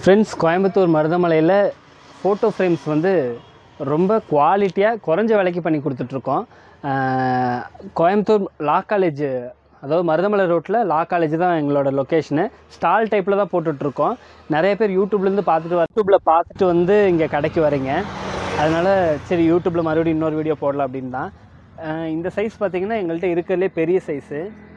friends Coimbatore மருதமலையில் photo frames வந்து ரொம்ப குவாலிட்டியாக குறைஞ்ச விலைக்கு பண்ணி கொடுத்துட்ருக்கோம் ஆஹ் கோயம்புத்தூர் லா காலேஜ் அதாவது மருதமலை ரோட்டில் லா காலேஜ் தான் எங்களோட லொக்கேஷனு ஸ்டால் டைப்பில் தான் போட்டுட்ருக்கோம் நிறைய பேர் யூடியூப்லேருந்து பார்த்துட்டு யூடியூப்பில் பார்த்துட்டு வந்து இங்கே கடைக்கு வரீங்க அதனால் சரி யூடியூப்பில் மறுபடியும் இன்னொரு வீடியோ போடலாம் அப்படின்னு தான் ஆஹ் இந்த சைஸ் பார்த்தீங்கன்னா எங்கள்கிட்ட இருக்கிறதுலே பெரிய சைஸு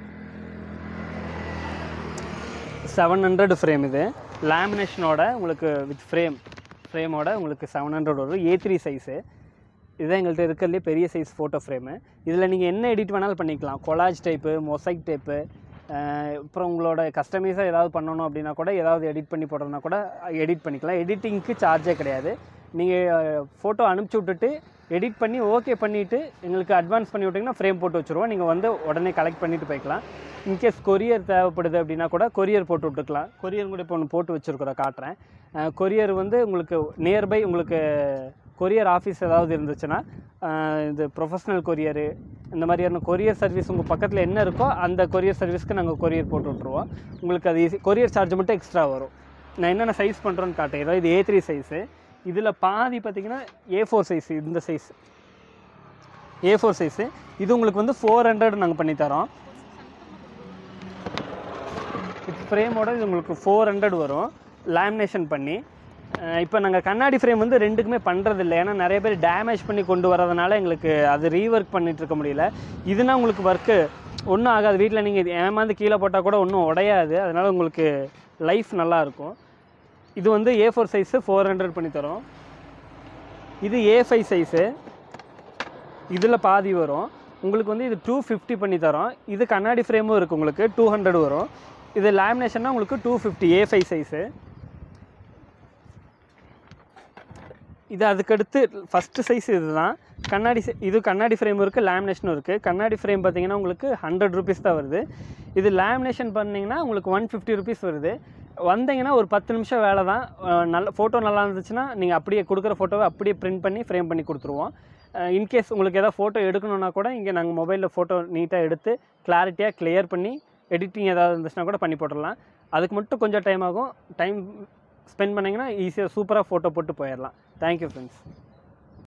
செவன் ஹண்ட்ரட் ஃப்ரேம் இது லேமினேஷனோட உங்களுக்கு வித் ஃப்ரேம் ஃப்ரேமோட உங்களுக்கு செவன் ஹண்ட்ரட் வரும் ஏ த்ரீ சைஸு இதுதான் எங்கள்கிட்ட இருக்கிறதுலே பெரிய சைஸ் ஃபோட்டோ ஃப்ரேமு இதில் நீங்கள் என்ன எடிட் வேணாலும் பண்ணிக்கலாம் கொலாஜ் டைப்பு மொசைக் டைப்பு அப்புறம் உங்களோட கஸ்டமைஸாக ஏதாவது பண்ணணும் அப்படின்னா கூட ஏதாவது எடிட் பண்ணி போடுறதுனா கூட எடிட் பண்ணிக்கலாம் எடிட்டிங்க்கு சார்ஜே கிடையாது நீங்கள் ஃபோட்டோ அனுப்பிச்சி விட்டுட்டு எடிட் பண்ணி ஓகே பண்ணிவிட்டு எங்களுக்கு அட்வான்ஸ் பண்ணி விட்டிங்கன்னா ஃப்ரேம் போட்டு வச்சுருவோம் நீங்கள் வந்து உடனே கலெக்ட் பண்ணிட்டு போய்க்கலாம் இன்கேஸ் கொரியர் தேவைப்படுது அப்படின்னா கூட கொரியர் போட்டு விட்டுக்கலாம் கொரியர் கூட இப்போ ஒன்று போட்டு வச்சுருக்குறோம் காட்டுறேன் கொரியர் வந்து உங்களுக்கு நியர்பை உங்களுக்கு கொரியர் ஆஃபீஸ் ஏதாவது இருந்துச்சுன்னா அஹ் இது ப்ரொஃபஷ்னல் கொரியரு இந்த மாதிரியான கொரியர் சர்வீஸ் உங்கள் பக்கத்தில் என்ன இருக்கோ அந்த கொரியர் சர்வீஸ்க்கு நாங்கள் கொரியர் போட்டு விட்ருவோம் உங்களுக்கு அது ஈஸி கொரியர் சார்ஜ் மட்டும் எக்ஸ்ட்ரா வரும் நான் என்னென்ன சைஸ் பண்ணுறோன்னு காட்டுறேன் இது ஏ த்ரீ சைஸு இதில் பாதி பார்த்தீங்கன்னா ஏ ஃபோர் சைஸ் இந்த சைஸ் ஏ ஃபோர் சைஸு இது உங்களுக்கு வந்து ஃபோர் ஹண்ட்ரட் நாங்கள் பண்ணித்தரோம் ஃப்ரேமோட இது உங்களுக்கு ஃபோர் ஹண்ட்ரட் வரும் லேமினேஷன் பண்ணி இப்போ நாங்கள் கண்ணாடி ஃப்ரேம் வந்து ரெண்டுக்குமே பண்ணுறது இல்லை ஏன்னா நிறைய பேர் டேமேஜ் பண்ணி கொண்டு வரதுனால எங்களுக்கு அது ரீஒர்க் பண்ணிட்டு இருக்க முடியல இதுனா உங்களுக்கு ஒர்க்கு ஒன்றும் ஆகாது வீட்டில் நீங்கள் ஏமாந்து கீழே போட்டால் கூட ஒன்றும் உடையாது அதனால் உங்களுக்கு லைஃப் நல்லாயிருக்கும் இது வந்து A four size four hundred பண்ணி தரோம் இது ஏ ஃபைவ் சைஸு இதில் பாதி வரும் உங்களுக்கு வந்து இது டூ ஃபிஃப்டி பண்ணி தரோம் இது கண்ணாடி ஃப்ரேமும் இருக்குது உங்களுக்கு டூ ஹண்ட்ரட் வரும் இது லேமினேஷன்னா உங்களுக்கு two fifty A five size இது அதுக்கடுத்து ஃபஸ்ட்டு சைஸ் இதுதான் கண்ணாடி si- இது கண்ணாடி ஃப்ரேம் இருக்குது லேமினேஷனும் இருக்குது கண்ணாடி ஃப்ரேம் பார்த்தீங்கன்னா உங்களுக்கு ஹண்ட்ரட் ருபீஸ் தான் வருது இது லேமினேஷன் பண்ணிங்கன்னா உங்களுக்கு ஒன் ஃபிஃப்டி ருபீஸ் வருது வந்தீங்கன்னா ஒரு பத்து நிமிஷம் வேலை தான் அஹ் நல்ல ஃபோட்டோ நல்லா இருந்துச்சுன்னா நீங்கள் அப்படியே கொடுக்குற ஃபோட்டோவை அப்படியே பிரிண்ட் பண்ணி ஃப்ரேம் பண்ணி கொடுத்துருவோம் இன்கேஸ் உங்களுக்கு ஏதாவது ஃபோட்டோ எடுக்கணுன்னா கூட இங்கே நாங்கள் மொபைலில் ஃபோட்டோ நீட்டாக எடுத்து கிளாரிட்டியாக கிளியர் பண்ணி எடிட்டிங் ஏதாவது இருந்துச்சுன்னா கூட பண்ணி போட்டுடலாம் அதுக்கு மட்டும் கொஞ்சம் டைம் ஆகும் டைம் ஸ்பெண்ட் பண்ணிங்கன்னா ஈஸியாக சூப்பராக ஃபோட்டோ போட்டு போயிடலாம் தேங்க்யூ ஃப்ரெண்ட்ஸ்